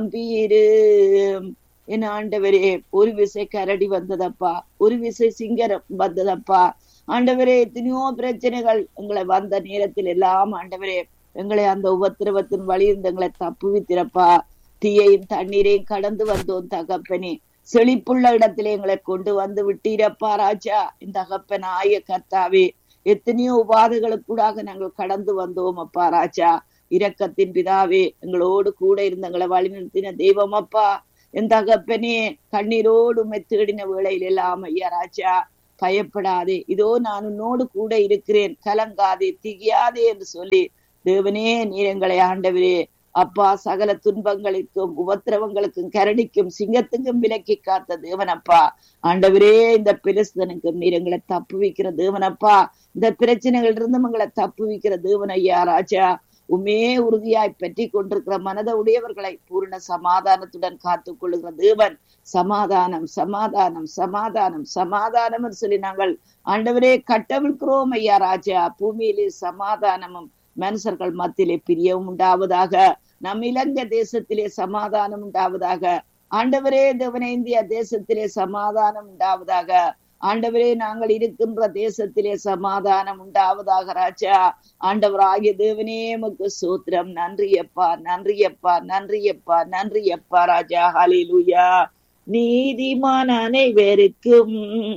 நம்பியிரு என் ஆண்டவரே ஒரு விசை கரடி வந்ததப்பா ஒரு விசை சிங்கரம் வந்ததப்பா ஆண்டவரே எத்தனையோ பிரச்சனைகள் எங்களை வந்த நேரத்தில் எல்லாம் ஆண்டவரே எங்களை அந்த உபத்திரவத்தின் வழியிருந்து எங்களை தப்புவித்திரப்பா தீயையும் தண்ணீரையும் கடந்து வந்தோம் தகப்பனே செழிப்புள்ள இடத்திலே எங்களை கொண்டு வந்து விட்டீரப்பா ராஜா இந்த தகப்பன் ஆய கர்த்தாவே எத்தனையோ உபாதைகளுக்கூடாக நாங்கள் கடந்து வந்தோம் அப்பா ராஜா இரக்கத்தின் பிதாவே எங்களோடு கூட இருந்த எங்களை வழிநிறுத்தின தெய்வம் அப்பா என் தகப்பனே கண்ணீரோடு உம்மை தேடின வேளையில் எல்லாம் ஐயா ராஜா பயப்படாதே இதோ நான் உன்னோடு கூட இருக்கிறேன் கலங்காதே திகியாதே என்று சொல்லி தேவனே நீர் எங்களை ஆண்டவரே அப்பா சகல துன்பங்களுக்கும் உபத்திரவங்களுக்கும் கரடிக்கும் சிங்கத்துக்கும் விலக்கி காத்த தேவனப்பா ஆண்டவரே இந்த பிரிஸ்தனுக்கும் நீர் எங்களை தப்பு வைக்கிற தேவனப்பா இந்த பிரச்சனைகள் இருந்தும் எங்களை தப்பு வைக்கிற தேவன் ஐயா ராஜா உமே உறுதியாய் பற்றி கொண்டிருக்கிற மனத உடையவர்களை பூர்ண சமாதானத்துடன் காத்துக் கொள்ளுகிற தேவன் சமாதானம் சமாதானம் சமாதானம் சமாதானம் என்று சொல்லி நாங்கள் ஆண்டவரே கட்டவிழ்கிறோம் ஐயா ராஜா பூமியிலே சமாதானமும் மனுஷர்கள் மத்தியிலே பிரியவும் உண்டாவதாக நம் இலங்கை தேசத்திலே சமாதானம் உண்டாவதாக ஆண்டவரே தேவன இந்திய தேசத்திலே சமாதானம் உண்டாவதாக ஆண்டவரே நாங்கள் இருக்கின்ற தேசத்திலே சமாதானம் உண்டாவதாக ராஜா ஆண்டவராகிய தேவனே உமக்கு சூத்திரம் நன்றியப்பா நன்றியப்பா நன்றியப்பா நன்றியப்பா ராஜா ஹலிலுயா நீதிமான் அனைவருக்கும்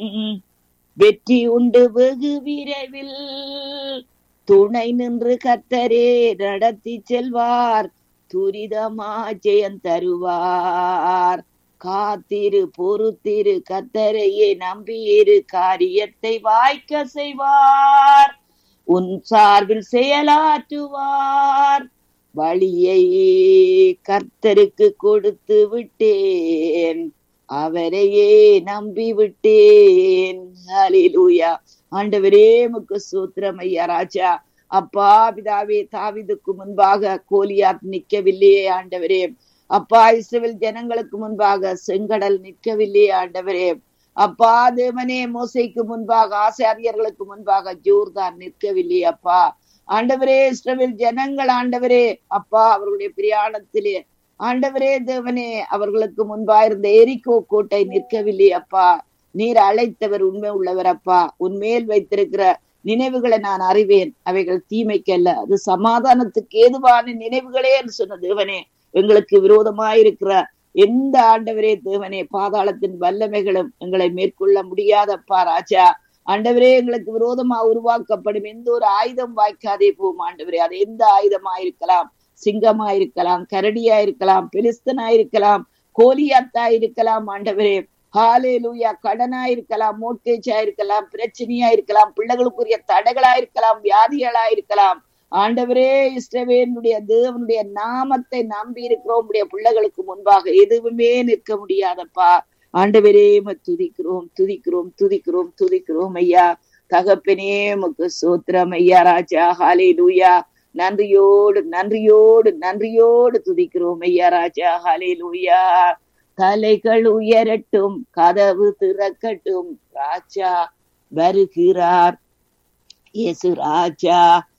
வெற்றி உண்டு வெகு விரைவில் துணை நின்று கத்தரே நடத்தி செல்வார் துரிதமா ஜெயம் தருவார் காத்திரு பொறுத்திரு கத்தரையே நம்பியிரு காரியத்தை வாய்க்க செய்வார் உன் சார்பில் செயலாற்றுவார் வழியை கர்த்தருக்கு கொடுத்து விட்டேன் அவரையே நம்பி விட்டேன் ஹalleluya ஆண்டவரே முக்கு சூத்திரம் ஐயா ராஜா அப்பா பிதாவே தாவிதுக்கு முன்பாக கோலியாத் நிற்கவில்லையே ஆண்டவரே அப்பா இஸ்ரவேல் ஜனங்களுக்கு முன்பாக செங்கடல் நிற்கவில்லையே ஆண்டவரே அப்பா தேவனே மோசைக்கு முன்பாக ஆசாரியர்களுக்கு முன்பாக ஜோர்தான் நிற்கவில்லையே அப்பா ஆண்டவரே இஸ்ரவேல் ஜனங்கள் ஆண்டவரே அப்பா அவர்களுடைய பிரயாணத்திலே ஆண்டவரே தேவனே அவர்களுக்கு முன்பாயிருந்த எரிக்கோ கோட்டை நிற்கவில்லை அப்பா நீர் அழைத்தவர் உண்மை உள்ளவர் அப்பா உன்மேல் வைத்திருக்கிற நினைவுகளை நான் அறிவேன் அவைகள் தீமைக்கல்ல அது சமாதானத்துக்கு ஏதுவான நினைவுகளே என்று சொன்ன தேவனே எங்களுக்கு விரோதமாயிருக்கிற எந்த ஆண்டவரே தேவனே பாதாளத்தின் வல்லமைகளும் எங்களை மேற்கொள்ள முடியாதப்பா ராஜா ஆண்டவரே எங்களுக்கு விரோதமா உருவாக்கப்படும் எந்த ஒரு ஆயுதம் வாய்க்காதே போகும் ஆண்டவரே அது எந்த ஆயுதமா இருக்கலாம் சிங்கமா இருக்கலாம் கரடியா இருக்கலாம் பெலிஸ்தனா இருக்கலாம் கோலியாத்தா இருக்கலாம் ஆண்டவரே ஹாலே லூயா கடனா இருக்கலாம் மோட்கேஜா இருக்கலாம் பிரச்சனையா இருக்கலாம் பிள்ளைகளுக்குரிய தடைகளா இருக்கலாம் வியாதிகளா இருக்கலாம் ஆண்டவரே இஸ்ரவேனுடைய தேவனுடைய நாமத்தை நம்பி இருக்கிறோம் உடைய பிள்ளைகளுக்கு முன்பாக எதுவுமே நிற்க முடியாதப்பா ஆண்டவரே துதிக்கிறோம் துதிக்கிறோம் துதிக்கிறோம் துதிக்கிறோம் ஐயா தகப்பனே உமக்கு சோத்திரம் ஐயா ராஜா ஹாலே லூயா நன்றியோடு நன்றியோடு நன்றியோடு துதிக்கிறோம் ஐயா ராஜா ஹலே லூயா தலைகள் உயரட்டும் கதவு திறக்கட்டும் ராஜா வருகிறார் இயேசு ராஜா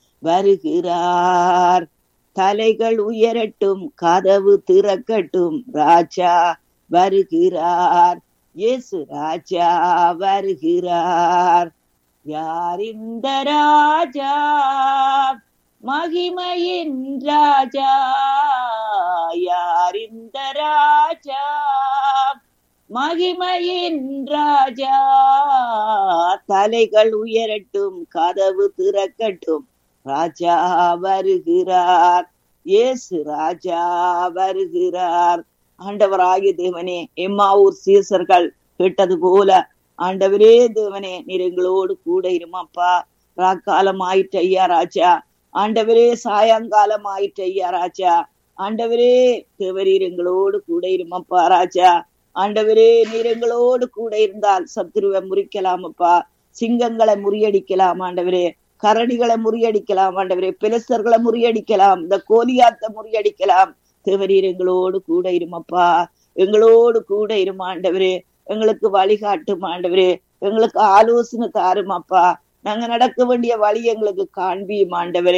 வருகிறார் தலைகள் உயரட்டும் கதவு திறக்கட்டும் ராஜா வருகிறார் இயேசு ராஜா வருகிறார் யார் இந்த ராஜா மகிமையின் ராஜா யார் இந்த ராஜா மகிமையின் ராஜா தலைகள் உயரட்டும் கதவு திறக்கட்டும் ராஜா வருகிறார் இயேசு ராஜா வருகிறார் ஆண்டவராகிய தேவனே எம்மாவூர் சீசர்கள் கேட்டது போல ஆண்டவரே தேவனே நீர் எங்களோடு கூட இருமாப்பா ராக்காலம் ஆயிட்டு ஐயா ராஜா ஆண்டவரே சாயங்காலம் ஆயிட்டு ஐயா ராஜா ஆண்டவரே தேவரீர் எங்களோடு கூட இருமப்பா ராஜா ஆண்டவரே நீர் எங்களோடு கூட இருந்தால் சத்துருவை முறிக்கலாமப்பா சிங்கங்களை முறியடிக்கலாம் ஆண்டவரே கரடிகளை முறியடிக்கலாம் ஆண்டவரே பிலசர்களை முறியடிக்கலாம் இந்த கோலியாத்த முறியடிக்கலாம் தேவரீர் எங்களோடு கூட இருமப்பா எங்களோடு கூட இருமா ஆண்டவரே எங்களுக்கு வழிகாட்டும் ஆண்டவரே எங்களுக்கு ஆலோசனை தாருமாப்பா நாங்க நடக்க வேண்டிய வழி எங்களுக்கு காண்பியும் ஆண்டவரே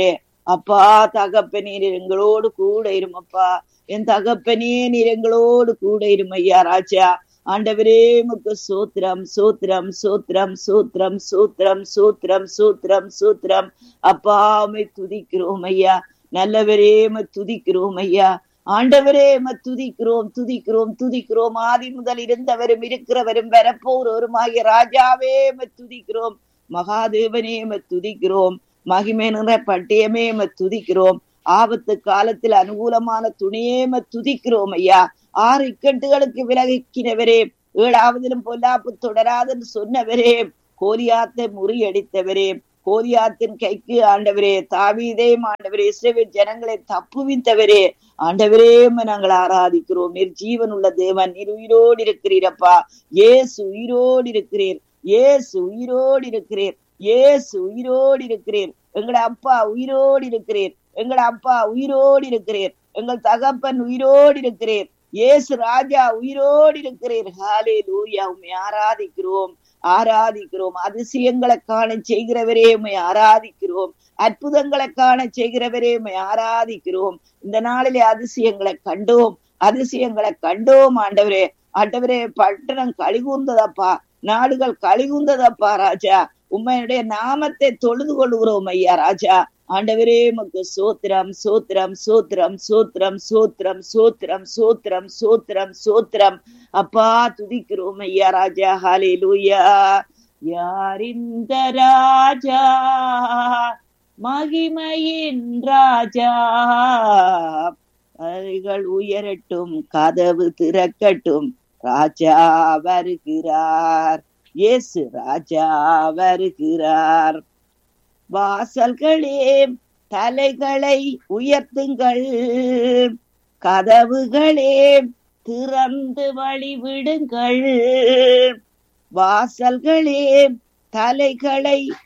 அப்பா தகப்பனே நீர் எங்களோடு கூட இருமப்பா என் தகப்பனே நீர் எங்களோடு கூட இருமையா ராஜா ஆண்டவரே முக்கு சூத்திரம் சூத்திரம் சூத்திரம் சூத்திரம் சூத்திரம் சூத்திரம் சூத்திரம் சூத்திரம் அப்பா உம்மை துதிக்கிறோம் ஐயா நல்லவரே உம்மை துதிக்கிறோம் ஐயா ஆண்டவரே உம்மை துதிக்கிறோம் துதிக்கிறோம் துதிக்கிறோம் ஆதி முதல் இருந்தவரும் இருக்கிறவரும் வரப்போறவருமாகிய ராஜாவே உம்மை துதிக்கிறோம் மகாதேவனே உம்மை துதிக்கிறோம் மகிமை நிற பட்டயமே உம்மை துதிக்கிறோம் ஆபத்து காலத்தில் அனுகூலமான துணியேம துதிக்கிறோம் ஐயா ஆறு இக்கட்டுகளுக்கு விலகினவரே ஏழாவதிலும் பொல்லாப்பு தொடராதுன்னு சொன்னவரே கோரியாத்தை முறியடித்தவரே கோரியாத்தின் கைக்கு ஆண்டவரே தாவீதே ஆண்டவரே இஸ்ரேல் ஜனங்களை தப்புவித்தவரே ஆண்டவரே நாங்கள் ஆராதிக்கிறோம் நீர் ஜீவன் உள்ள தேவன் நீர் உயிரோடு இருக்கிறீரப்பா ஏசு உயிரோடு இருக்கிறீர் ஏசு உயிரோடு இருக்கிறீர் ஏசு உயிரோடு இருக்கிறீர் எங்கட அப்பா உயிரோடு இருக்கிறீர் எங்கள் அப்பா உயிரோடு இருக்கிறீர் எங்கள் தகப்பன் உயிரோடு இருக்கிறீர் ஏசு ராஜா உயிரோடு இருக்கிறீர் ஹாலே லூயா உண்மை ஆராதிக்கிறோம் ஆராதிக்கிறோம் அதிசயங்களை காண செய்கிறவரே உண்மை ஆராதிக்கிறோம் அற்புதங்களை காண செய்கிறவரே உண்மை ஆராதிக்கிறோம் இந்த நாளிலே அதிசயங்களை கண்டோம் அதிசயங்களை கண்டோம் ஆண்டவரே ஆண்டவரே பட்டணம் கழிகூர்ந்ததப்பா நாடுகள் கழிகூர்ந்ததப்பா ராஜா உண்மையுடைய நாமத்தை தொழுது கொள்கிறோம் ஐயா ராஜா ஆண்டவரே உமக்கு சோத்திரம் சோத்திரம் சோத்திரம் சோத்திரம் சோத்திரம் சோத்திரம் சோத்திரம் சோத்திரம் சோத்திரம் அப்பா துதிக்கிறோம் ஐயா ராஜா ஹாலே லூயா யார் இந்த ராஜா மகிமையின் ராஜா அறைகள் உயரட்டும் கதவு திறக்கட்டும் ராஜா வருகிறார் இயேசு ராஜா வருகிறார் வாசல்களே தலைகளை உயர்த்துங்கள் கதவுகளே திறந்து வழிவிடுங்கள் வாசல்களே தலைகளை